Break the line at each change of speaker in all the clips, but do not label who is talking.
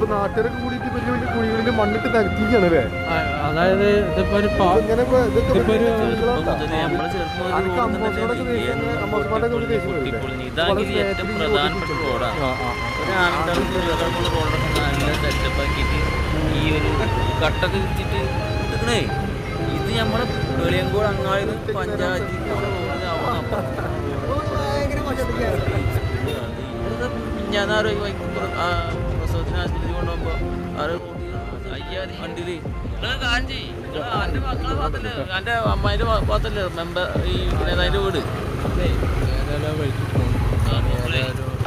നാട്ടുകാരൊക്കെ കൂടിയിട്ട് വലിയ വലിയ കുഴികളിൽ മണ്ണിട്ട് നിരത്തിയാണ് അല്ലേ
ആ, അതായത് ഇതിപ്പോ ഒരു പാ-
ഇങ്ങനെ ഇപ്പൊ ഇതൊക്കെ
ഇതിപ്പോ ഒരു-
വലിയ
ചെറുപ്പം
കുഴികളാ.
മുതലേ നമ്മള് ചെറുപ്പം മുതലേ
അനക്ക്
റോഡ്
അമ്മോസനോടൊക്കെ
തന്നെ
ദേഷ്യം
എന്ത്
അമ്മോസന്മാരുടെ കൂടി ദേഷ്യം വരില്ലേ?
പൊട്ടിപ്പൊളിഞ്ഞ്. ഇതാണെങ്കിൽ
വളരെ
ഏറ്റവും
സ്നേഹത്തിൽ
പ്രധാനപ്പെട്ട
ഈ
റോഡാണ്
ആ, ആ, ആ.
ഒരു ആണ്ടാൾക്ക് റോഡൊക്കെ നല്ല സെറ്റപ്പ് ആക്കിയിട്ട് ഈ ഒരു കട്ടൊക്കെ വെച്ചിട്ട് എടുക്കണേ ഇത് നമ്മളെ വെളിയങ്കോട് അങ്ങാടി പഞ്ചായത്തിൽ ഞാനാറ് പ്രസവത്തിന് ആശുപത്രി കൊണ്ടുപോകുമ്പോ ആറ് അയ്യായിരം വണ്ടിയില് നിങ്ങള് കാഞ്ചി നിങ്ങള് എന്റെ മക്കളെ ഭാഗത്തല്ലേ എന്റെ അമ്മായിന്റെ ഭാഗത്തല്ലേ മെമ്പർ ഈ നേതാവിന്റെ വീട്
ഏതെല്ലാം വഴിക്ക് പോകും
ആ, നമ്മളെ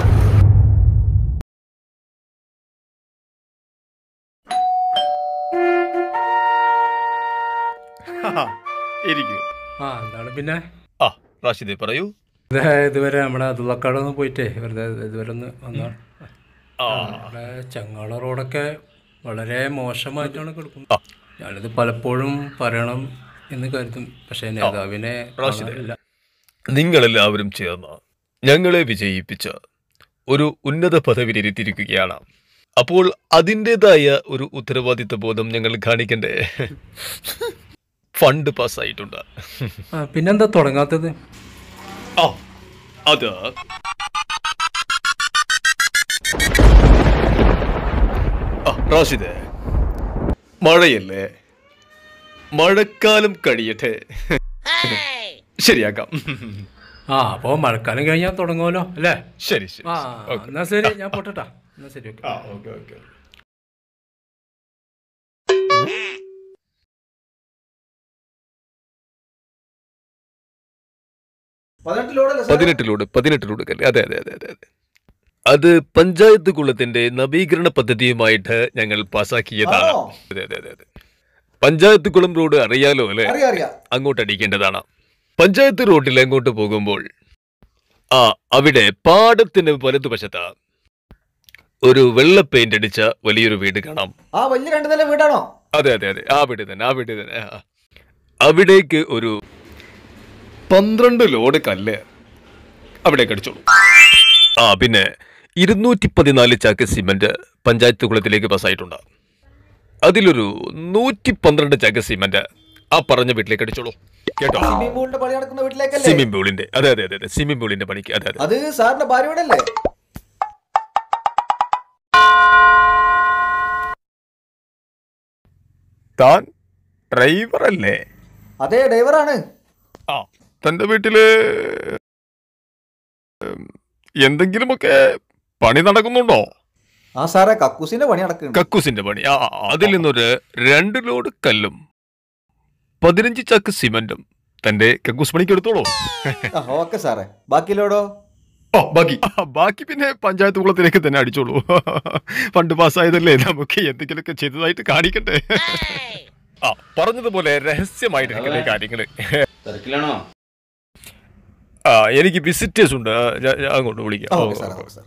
ഇരിക്കൂ
ആ എന്താണ് പിന്നെ
ആ റാഷിദെ പറയൂ
ഇത് ഇതുവരെ നമ്മുടെ അതുള്ളക്കാട് ഒന്ന് പോയിട്ടേ വെറുതെ ഇതുവരെ ഒന്ന് വന്നാണ്
ആ
നമ്മുടെ ചെങ്ങാള റോഡൊക്കെ വളരെ മോശമായിട്ടാണ് കിടക്കുന്നത്
ആ.
ഞാനിത് പലപ്പോഴും പറയണം എന്ന് കരുതും പക്ഷേ നേതാവിനെ
റാഷിദേ.
കാണാറില്ല
നിങ്ങളെല്ലാവരും ചേർന്ന് ഞങ്ങളെ വിജയിപ്പിച്ച് ഒരു ഉന്നത പദവിയിലിരുത്തിയിരിക്കുകയാണ് അപ്പോൾ അതിൻ്റെതായ ഒരു ഉത്തരവാദിത്വ ബോധം ഞങ്ങൾ കാണിക്കണ്ടേ ഫണ്ട് പാസ്സായിട്ടുണ്ട്
ആ പിന്നെന്താ തുടങ്ങാത്തത്
ആ അത് ആ, റാഷിദേ മഴയല്ലേ മഴക്കാലം കഴിയട്ടെ ശരിയാക്കാം
ആ അപ്പോൾ മഴക്കാലം കഴിഞ്ഞാൽ തുടങ്ങുമല്ലോ അല്ലേ
ശരി ശരി
ആ
ഓക്കെ.
എന്നാ ശരി ഞാൻ പോട്ടെട്ടാ എന്നാ ശരി ഓക്കെ
ആ ഓക്കെ ഓക്കെ
പതിനെട്ടിലോടല്ലേ സാറേ?
പതിനെട്ടിലൂടെ പതിനെട്ടിലൂടെ അല്ലേ അതെ അതെ അതെ അതെ അതെ അത് പഞ്ചായത്ത് കുളത്തിന്റെ നവീകരണ പദ്ധതിയുമായിട്ട് ഞങ്ങൾ പാസാക്കിയതാണ്
ആണോ?
അതെ അതെ അതെ അതെ പഞ്ചായത്ത് കുളം റോഡ് അറിയാലോ അല്ലേ
അറിയാം അറിയാം
അങ്ങോട്ട് അടിക്കേണ്ടതാണ് പഞ്ചായത്ത് റോഡിൽ അങ്ങോട്ട് പോകുമ്പോൾ ആ അവിടെ പാടത്തിന് വലതുവശത്ത് ഒരു വെള്ള പെയിന്റ് അടിച്ച വലിയൊരു വീട് കാണാം
ആ വലിയ രണ്ട് നില വീടാണോ
അതെ അതെ അതെ ആ വീട് തന്നെ ആ വീട് തന്നെ ആ. അവിടേക്ക് ഒരു പന്ത്രണ്ട് ലോഡ് കല്ല് അവിടേക്ക് അടിച്ചോളൂ ആ പിന്നെ ഇരുന്നൂറ്റി പതിനാല് ചാക്ക് സിമന്റ് പഞ്ചായത്ത് കുളത്തിലേക്ക് പാസ്സായിട്ടുണ്ട് അതിലൊരു നൂറ്റി പന്ത്രണ്ട് ചാക്ക് സിമന്റ് ആ പറഞ്ഞ വീട്ടിലേക്ക് അടിച്ചോളൂ കേട്ടോ
സ്വിമ്മിംഗ് പൂളിന്റെ പണി നടക്കുന്ന വീട്ടിലേക്കല്ലേ
സ്വിമ്മിംഗ് പൂളിന്റെ അതെ അതെ അതെ അതെ സ്വിമ്മിംഗ് പൂളിന്റെ പണിക്ക് അതെ അതെ
അത് സാറിന്റെ ഭാര്യ വീടല്ലേ
താൻ ഡ്രൈവർ അല്ലേ
അതെ ഡ്രൈവറാണ്
ആ തന്റെ വീട്ടില് ഉം, എന്തെങ്കിലുമൊക്കെ പണി നടക്കുന്നുണ്ടോ
ആ സാറേ കക്കൂസിന്റെ പണി നടക്കുന്നുണ്ട്
കക്കൂസിന്റെ പണി ആ ആ, അതിൽ നിന്നൊരു രണ്ട് ലോഡ് കല്ലും പതിനഞ്ച് ചാക്ക് സിമന്റും തന്റെ കക്കൂസ് പണിക്ക് എടുത്തോളൂ
ആ ഓക്കെ സാറേ ബാക്കിയിലോടോ
ഓ ബാക്കി ആ, ബാക്കി പിന്നെ പഞ്ചായത്ത് കുളത്തിലേക്ക് തന്നെ അടിച്ചോളൂ പണ്ട് പാസ്സായതല്ലേ നമുക്ക് എന്തെങ്കിലുമൊക്കെ ചെയ്തതായിട്ട് കാണിക്കട്ടെ ആ പറഞ്ഞതുപോലെ രഹസ്യമായിട്ടിരിക്കട്ടെ കാര്യങ്ങള്
തിരക്കിലാണോ
ആ എനിക്ക് വിസിറ്റേഴ്സ് ഉണ്ട് ആ, ഞാൻ ഞാൻ അങ്ങോട്ട് വിളിക്കാം
ആ
ഓ,
ഓക്കെ
ഓ,
സാറേ
ഓ.
ഓക്കെ സാറേ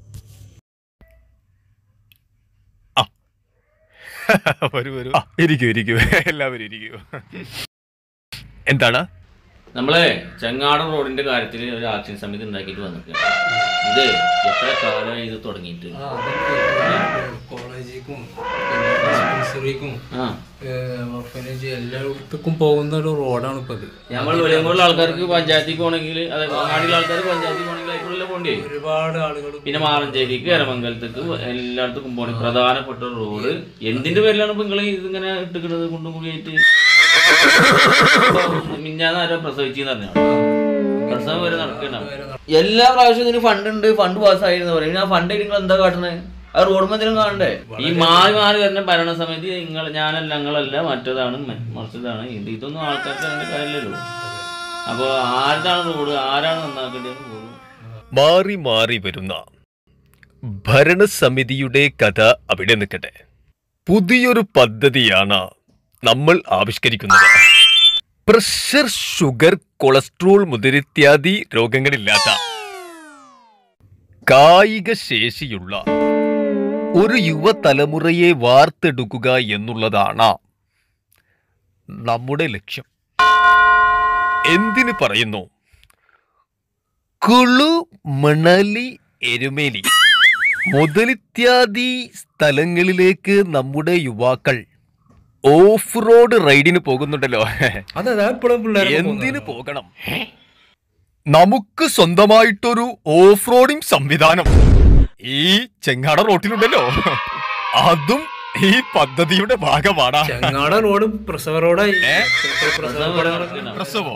വരൂ വരൂ ആ, ഇരിക്കൂ ഇരിക്കൂ എല്ലാവരും ഇരിക്കൂ എന്താണ്
നമ്മളെ ചെങ്ങാടൻ റോഡിന്റെ കാര്യത്തിൽ ഒരു ആക്ഷൻ സമിതി ഉണ്ടാക്കിയിട്ട് വന്നിട്ടുണ്ട് ഇത് എത്ര കാലമായി ഇത് തുടങ്ങിയിട്ട്
കോളേജിലേക്കും ഡിസ്പെൻസറിക്കും
ആ
ഓർഫനേജ് എല്ലായിടത്തേക്കും പോകുന്ന ഒരു റോഡാണ് ഇപ്പോൾ ഇത്
നമ്മൾ വെളിയങ്കോടുള്ള ആൾക്കാർക്ക് പഞ്ചായത്തിൽ പോകണമെങ്കിൽ അതെ അങ്ങാടിയിലെ ആൾക്കാർ പഞ്ചായത്തിൽ പോകണമെങ്കിൽ അതിനുള്ള പോണ്ടേ
ഒരുപാട് ആളുകൾ
പിന്നെ മാറഞ്ചേരിക്ക് എരമംഗലത്തേക്ക് എല്ലായിടത്തേക്കും പോകണ പ്രധാനപ്പെട്ട ഒരു റോഡ് എന്തിന്റെ പേരിലാണ് ഇപ്പൊ നിങ്ങൾ ഇതിങ്ങനെ ഇട്ടിക്കുന്നത് കുണ്ടും കുഴിയായിട്ട് മിഞ്ഞാന്ന് ആരോ പ്രസവിച്ചെന്ന് പറഞ്ഞു പ്രസവം വരെ നടക്കണ്ടാവും എല്ലാ പ്രാവശ്യവും ഇതിന് ഫണ്ട് ഉണ്ട് ഫണ്ട് പാസ്സായിരുന്നു പറയും പിന്നെ ആ ഫണ്ട് നിങ്ങൾ എന്താ കാട്ടുന്നത് ആ റോഡ് മന്ദിരം കാണണ്ടേ ഈ മാറി മാറി വരുന്ന ഭരണസമിതി നിങ്ങൾ ഞാനല്ല ഞങ്ങളല്ല മറ്റേതാണ് മ- മറിച്ചതാണ് ഇത് ഇതൊന്നും ആൾക്കാർക്ക് അതിന്റെ കാര്യമില്ലല്ലോ അപ്പോൾ ആരുതാണ് റോഡ് ആരാണ് നന്നാക്കേണ്ടത് റോഡ്
മാറി മാറി വരുന്ന ഭരണസമിതിയുടെ കഥ അവിടെ നിൽക്കട്ടെ പുതിയൊരു പദ്ധതിയാണ് നമ്മൾ ആവിഷ്കരിക്കുന്നത് പ്രഷർ ഷുഗർ കൊളസ്ട്രോൾ മുതലിത്യാദി രോഗങ്ങളില്ലാത്ത കായിക ശേഷിയുള്ള ഒരു യുവതലമുറയെ വാർത്തെടുക്കുക എന്നുള്ളതാണ് നമ്മുടെ ലക്ഷ്യം എന്തിന് പറയുന്നു കുളു മണാലി എരുമേലി മുതലിത്യാദി സ്ഥലങ്ങളിലേക്ക് നമ്മുടെ യുവാക്കൾ ഓഫ് റോഡ് റൈഡിന് പോകുന്നുണ്ടല്ലോ
അതെ അതെ ഇപ്പോഴും പിള്ളേർ
എന്തിനു പോകണം നമുക്ക് സ്വന്തമായിട്ടൊരു ഓഫ് റോഡിംഗ് സംവിധാനം ഈ ചെങ്ങാട റോട്ടിലുണ്ടല്ലോ അതും ഈ പദ്ധതിയുടെ ഭാഗമാണ്
ചെങ്ങാട റോഡ് പ്രസവ റോഡായി
പ്രസവോ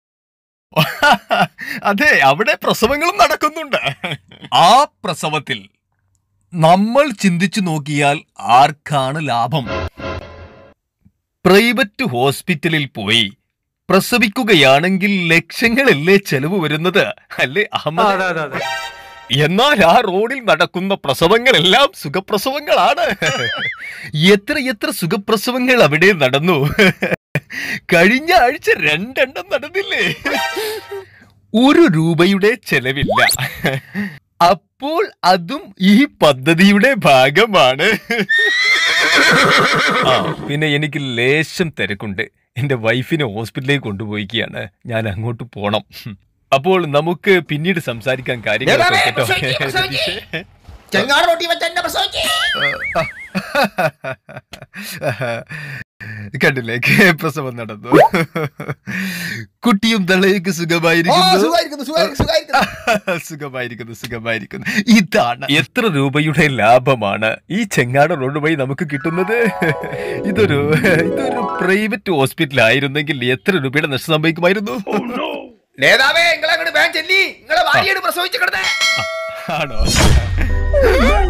അതെ അവിടെ പ്രസവങ്ങളും നടക്കുന്നുണ്ട് ആ പ്രസവത്തിൽ നമ്മൾ ചിന്തിച്ചു നോക്കിയാൽ ആർക്കാണ് ലാഭം പ്രൈവറ്റ് ഹോസ്പിറ്റലിൽ പോയി പ്രസവിക്കുകയാണെങ്കിൽ ലക്ഷങ്ങളല്ലേ ചെലവ് വരുന്നത് അല്ലേ അഹമ്മദ്
അതെ അതെ അതെ
എന്നാൽ ആ റോഡിൽ നടക്കുന്ന പ്രസവങ്ങളെല്ലാം സുഖപ്രസവങ്ങളാണ് എത്ര എത്ര സുഖപ്രസവങ്ങൾ അവിടെ നടന്നു കഴിഞ്ഞ ആഴ്ച രണ്ടെണ്ണം നടന്നില്ലേ ഒരു രൂപയുടെ ചെലവില്ല അപ്പോൾ അതും ഈ പദ്ധതിയുടെ ഭാഗമാണ് ആ പിന്നെ എനിക്ക് ലേശം തിരക്കുണ്ട് എന്റെ വൈഫിനെ ഹോസ്പിറ്റലിലേക്ക് കൊണ്ടുപോയിക്കുകയാണ് ഞാൻ അങ്ങോട്ട് പോണം അപ്പോൾ നമുക്ക് പിന്നീട് സംസാരിക്കാൻ കാര്യങ്ങൾ കേട്ടോ
ചെങ്ങാട് റോട്ടി വെച്ച് എന്നെ പ്രസവിച്ചേ
കണ്ടില്ലേ പ്രസവം നടന്നു കുട്ടിയും തള്ളയ്ക്ക്
ഓ
സുഖമായിരിക്കുന്നു
സുഖായിരിക്കുന്നു സുഖായിരിക്കുന്നു സുഖായിരിക്കുന്നു
സുഖമായിരിക്കുന്നു സുഖമായിരിക്കുന്നു ഇതാണ് എത്ര രൂപയുടെ ലാഭമാണ് ഈ ചെങ്ങാട് റോഡ് വഴി നമുക്ക് കിട്ടുന്നത് ഇതൊരു ഇതൊരു പ്രൈവറ്റ് ഹോസ്പിറ്റൽ ആയിരുന്നെങ്കിൽ എത്ര രൂപയുടെ നഷ്ടം സംഭവിക്കുമായിരുന്നു
നേതാവേ നിങ്ങളെ അങ്ങോട്ട് വേഗം ചെല്ലി നിങ്ങളെ ഭാര്യയോട് പ്രസവിച്ചു കിടന്നേ
ആണോ